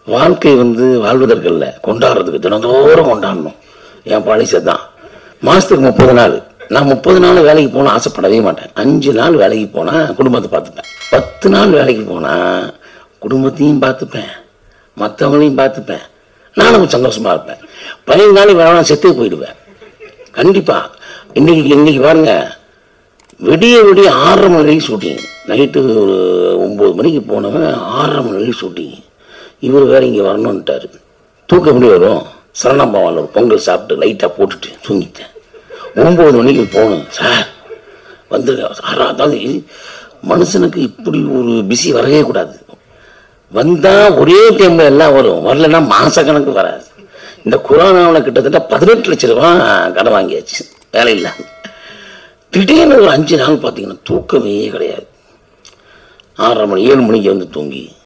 வாழ்க்கை வந்து வாழ்வதற்கு இல்லை கொண்டாடுறதுக்கு தினந்தோறும் கொண்டாடணும் என் பாலிசை தான் மாசத்துக்கு முப்பது நாள் நான் முப்பது நாள் வேலைக்கு போனா ஆசைப்படவே மாட்டேன் அஞ்சு நாள் வேலைக்கு போனா குடும்பத்தை பார்த்துப்பேன் பத்து நாள் வேலைக்கு போனா குடும்பத்தையும் பார்த்துப்பேன் மற்றவங்களையும் பார்த்துப்பேன் நானும் சந்தோஷமா இருப்பேன் பதினஞ்சு நாள் வேணா செத்தே போயிடுவேன் கண்டிப்பா இன்னைக்கு இன்னைக்கு பாருங்க விடிய விடிய ஆறரை மணி வரைக்கும் ஷூட்டிங் நைட்டு ஒரு ஒம்பது மணிக்கு போனவன் ஆறரை மணி வரைக்கும் ஷூட்டிங் இவர் வேற இங்கே வரணுன்ட்டாரு தூக்கம் எப்படி வரும் சரணாபாவில் ஒரு பொங்கல் சாப்பிட்டு லைட்டாக போட்டுட்டு தூங்கிட்டேன் ஒம்பது மணிக்கு போகணும் சார் வந்துருங்க சார் அதாவது மனுஷனுக்கு இப்படி ஒரு பிஸி வரவே கூடாது வந்தா ஒரே டைம்ல எல்லாம் வரும் வரலன்னா மாசக்கணக்கு வராது இந்த கொரோனாவில் கிட்டத்தட்ட பதினெட்டு லட்ச ரூபாய் கடன் வாங்கியாச்சு வேலை இல்லாம திடீர்னு ஒரு அஞ்சு நாள் பார்த்தீங்கன்னா தூக்கமே கிடையாது ஆறரை மணி ஏழு மணிக்கு வந்து தூங்கி